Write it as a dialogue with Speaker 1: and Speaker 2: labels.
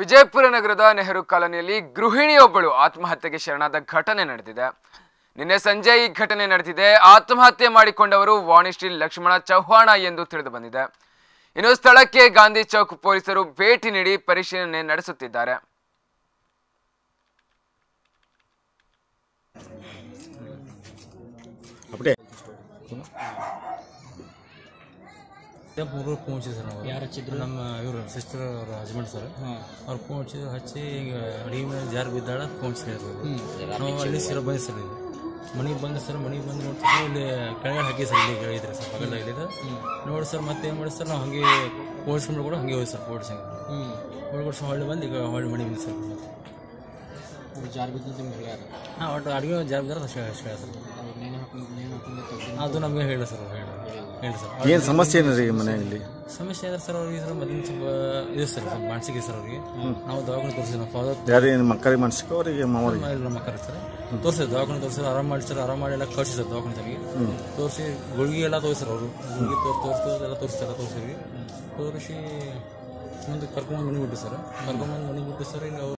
Speaker 1: ವಿಜಯಪುರ ನಗರದ ನೆಹರು ಕಾಲೋನಿಯಲ್ಲಿ ಗೃಹಿಣಿಯೊಬ್ಬಳು ಆತ್ಮಹತ್ಯೆಗೆ ಶರಣಾದ ಘಟನೆ ನಡೆದಿದೆ ನಿನ್ನೆ ಸಂಜೆ ಈ ಘಟನೆ ನಡೆದಿದೆ ಆತ್ಮಹತ್ಯೆ ಮಾಡಿಕೊಂಡವರು ವಾಣಿಶ್ರೀ ಲಕ್ಷ್ಮಣ ಚೌಹಾಣ ಎಂದು ತಿಳಿದು ಬಂದಿದೆ ಇನ್ನು ಸ್ಥಳಕ್ಕೆ ಗಾಂಧಿ ಚೌಕ್ ಪೊಲೀಸರು ಭೇಟಿ ನೀಡಿ ಪರಿಶೀಲನೆ ನಡೆಸುತ್ತಿದ್ದಾರೆ
Speaker 2: ಅಪ್ಡೇ
Speaker 3: ಮೂರು ಫೋನ್ ಹಚ್ಚಿದ್ರು ಸರ್ ನಾವು ಯಾರು ಹಚ್ಚಿದ್ರು ನಮ್ಮ ಇವರು ಸಿಸ್ಟರ್ ಅವ್ರ ಹಸ್ಬೆಂಡ್ ಸರ್ ಅವ್ರು ಫೋನ್ ಹಚ್ಚಿದ್ರು ಹಚ್ಚಿ ಈಗ ಅಡಿಗೆ ಮೇಲೆ ಜಾರು ಬಿದ್ದಾಳ ಫೋನ್ ಹಚ್ಚಿದ್ರು ನಾವು ಅಲ್ಲಿ ಸರ್ ಬಂದಿ ಸರ್ ಇಲ್ಲಿ ಮನೆಗೆ ಬಂದ ಸರ್ ಮನೆಗೆ ಬಂದು ನೋಡ್ತೀವಿ ಇಲ್ಲಿ ಕೆಳಗಡೆ ಹಾಕಿ ಸರ್ ಇಲ್ಲಿ ಹೇಳಿದ್ರಿ ಸರ್ ಪಕ್ಕದ ಇಲ್ಲಿದೆ ನೋಡಿ ಸರ್ ಮತ್ತೆ ಏನು ಮಾಡಿ ಸರ್ ನಾವು ಹಾಗೆ ಓಡಿಸ್ಕೊಂಡು ಕೂಡ ಹಾಗೆ ಹೋಗಿ ಸರ್ ಓಡಿಸಂಗೆ ಓಡಿಸ್ಕೊಂಡು ಹೊಳ್ಳಿ ಬಂದು ಈಗ ಹೊಳ್ಳಿ ಮನೆಗೆ ಬಂದು ಸರ್
Speaker 4: ಜಾರ್ ಬಿದ್ದು ನಿಮ್ಗೆ ಹೇಳ್ಯಾರ
Speaker 3: ಹಾಂ ಒಟ್ಟು ಅಡುಗೆ ಜಾರು ಬಿದ್ದಾರ ಅಷ್ಟು ಹೇಳಿ ಸರ್
Speaker 4: ನೇಣು ಹಾಕೊಂಡು ನೇಣು ಹಾಕೊಂಡು ತೆಗ್ದು
Speaker 3: ಅದು ನಮಗೆ ಹೇಳಿ ಸರ್ ಅವ್ರು ಹೇಳಿ ಹೇಳಿ ಸರ್
Speaker 2: ಏನು ಸಮಸ್ಯೆ ಏನಿದೆ ಈ ಮನೆಯಲ್ಲಿ
Speaker 3: ಸಮಸ್ಯೆ ಇದೆ ಸರ್ ಅವ್ರಿಗೆ ಸರ್ ಮೊದಲಿನ ಸ್ವಲ್ಪ ಇದೆ ಸರ್ ಸ್ವಲ್ಪ ಮಾನಸಿಕ ಸರ್ ಅವ್ರಿಗೆ ನಾವು ದವಾಖಾನೆ ತೋರಿಸಿದ್ವಿ ನಾವು ಫಾದರ್
Speaker 2: ಯಾರು ಏನು ಮಕ್ಕಳಿಗೆ ಮನ್ಸಿಕ ಅವರಿಗೆ ಮಾವರಿಗೆ
Speaker 3: ಇಲ್ಲ ನಮ್ಮ ಮಕ್ಕಳು ಸರ್ ತೋರಿಸಿದ್ರು ದವಾಖಾನೆ ತೋರಿಸಿದ್ರು ಆರಾಮ್ ಮಾಡಿ ಸರ್ ಆರಾಮ್ ಮಾಡಿ ಎಲ್ಲ ಕಳ್ಸಿ ಸರ್ ದವಾಖಾನೆ ತಮಗೆ ತೋರಿಸಿ ಗುಳಿಗೆ ಎಲ್ಲ ತೋರಿಸ್ರು ಅವರು ಗುಳಿಗೆ ತೋರ್ ತೋರಿಸ್ತು ಎಲ್ಲ ತೋರಿಸ್ತಾರೆ ತೋರಿಸಿದ್ವಿ ತೋರಿಸಿ ಮುಂದೆ ಕರ್ಕೊಂಬಂದು ಮನೆಗೆ ಬಿಟ್ಟು ಸರ್ ಕರ್ಕೊಂಬಂದು ಮನೆಗೆ ಬಿಟ್ಟು ಸರ್ ಹಿಂಗೆ ಅವ್ರು